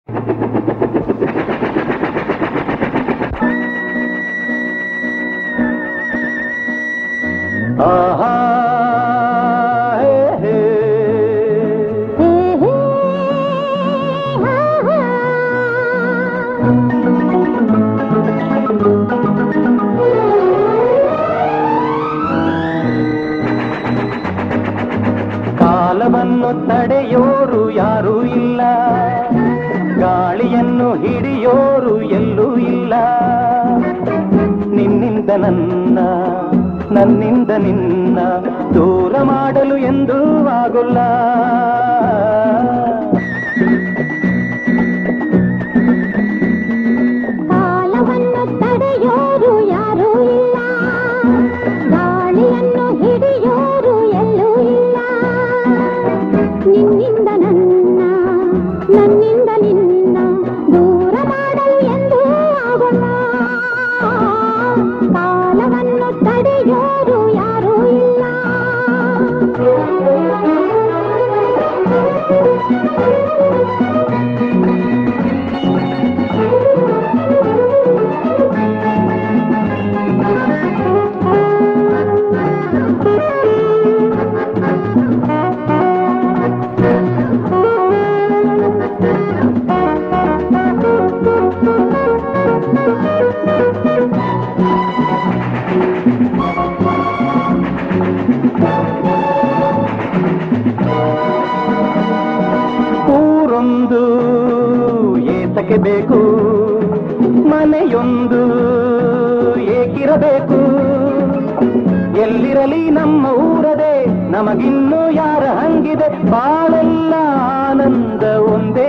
ಆಹಾ ಹೇ ಹೇ. ಕಾಲವನ್ನು ತಡೆಯೋರು ಯಾರೂ ಇಲ್ಲ ಗಾಳಿಯನ್ನು ಹಿಡಿಯೋರು ಎಲ್ಲೂ ಇಲ್ಲ ನಿನ್ನಿಂದ ನನ್ನ ನನ್ನಿಂದ ನಿನ್ನ ದೂರ ಮಾಡಲು ಎಂದೂ ಆಗುಲ್ಲ ಕಾಲವನ್ನು ತಡೆಯೋರು ಯಾರೂ ಇಲ್ಲ ಗಾಳಿಯನ್ನು ಹಿಡಿಯೋರು ಎಲ್ಲೂ ಇಲ್ಲ ನಿನ್ನಿಂದ ನನ್ನ ನನ್ನಿಂದ ನಿನ್ನ ದೂರ ಮಾಡಲು ಎಂದೂ ಆಗೋಲ್ಲ ಕಾಲವನ್ನು ತಡೆಯೋರು ಯಾರೂ ಇಲ್ಲ ಊರೊಂದು ಏತಕ್ಕೆ ಬೇಕು ಮನೆಯೊಂದು ಏಕಿರಬೇಕು ಎಲ್ಲಿರಲಿ ನಮ್ಮ ಊರದೆ ನಮಗಿನ್ನೂ ಯಾರ ಹಂಗಿದೆ ಬಾಳೆಲ್ಲ ಆನಂದ ಒಂದೇ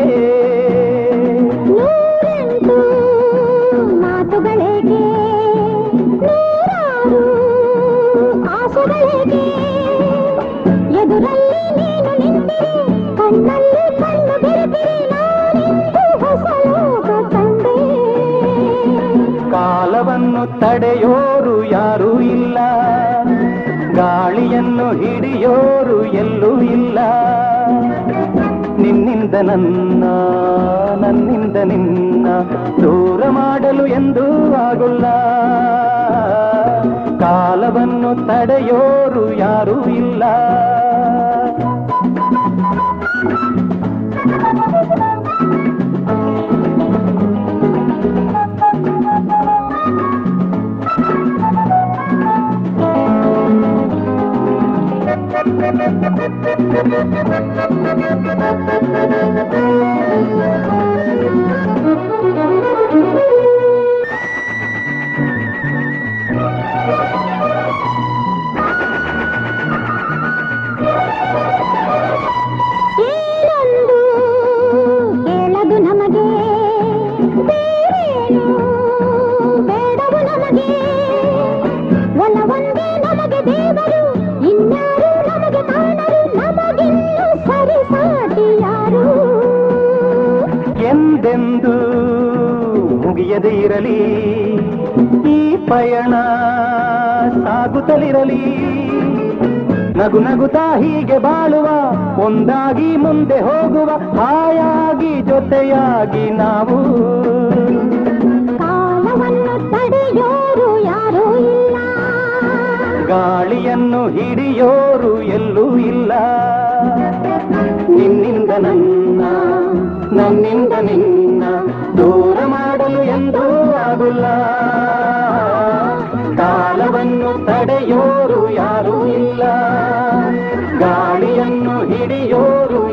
ನೂರೆಂಟು ಮಾತುಗಳಿಗೆ ನೂರಾರು ಆಸೆಗಳಿಗೆ ಎದುರಲ್ಲಿ ನೀನು ನಿಂತಿರಿ ಕಣ್ಣಲ್ಲಿ ಕಣ್ಣು ಬೆರೆತಿರಿ ನಾನಿಂದು ಹೊಸ ಲೋಕ ಕಂಡೆ ಕಾಲವನ್ನು ತಡೆಯೋರು ಯಾರೂ ಇಲ್ಲ ಗಾಳಿಯನ್ನು ಹಿಡಿಯೋರು ಎಲ್ಲೂ ಇಲ್ಲ ನಿನ್ನಿಂದ ನನ್ನ ನನ್ನಿಂದ ನಿನ್ನ ದೂರ ಮಾಡಲು ಎಂದೂ ಆಗುಲ್ಲ ಕಾಲವನ್ನು ತಡೆಯೋರು ಯಾರೂ ಇಲ್ಲ ಏನೊಂದು ಕೇಳದು ನಮಗೆ ಬೇರೇನು ಬೇಡವು ನಮಗೆ ಒಲವೊಂದೇ ನಮಗೆ ದೇವರು ಇನ್ಯಾರು ನಮಗೆ ಕಾಣರು ನಮಗಿನ್ನು ಸರಿ ಸಾಟಿ ಯಾರು ಎಂದೆಂದು ಮುಗಿಯದೇ ಇರಲಿ ಈ ಪಯಣ ಸಾಗುತ್ತಲಿರಲಿ ನಗು ನಗುತ್ತಾ ಹೀಗೆ ಬಾಳುವ ಒಂದಾಗಿ ಮುಂದೆ ಹೋಗುವ ಹಾಯಾಗಿ ಜೊತೆಯಾಗಿ ನಾವು ಕಾಲವನ್ನು ತಡೆಯೋರು ಯಾರೂ ಇಲ್ಲ ಗಾಳಿಯನ್ನು ಹಿಡಿಯೋರು ಎಲ್ಲೂ ಇಲ್ಲ ನಿನ್ನಿಂದ ನನ್ನ ನನ್ನಿಂದ ನಿನ್ನ ದೂರ ಮಾಡಲು ಎಂದೂ ಆಗುಲ್ಲ ಕಾಲವನ್ನು ತಡೆಯೋರು ಯಾರೂ ಇಲ್ಲ ಗಾಳಿಯನ್ನು ಹಿಡಿಯೋರು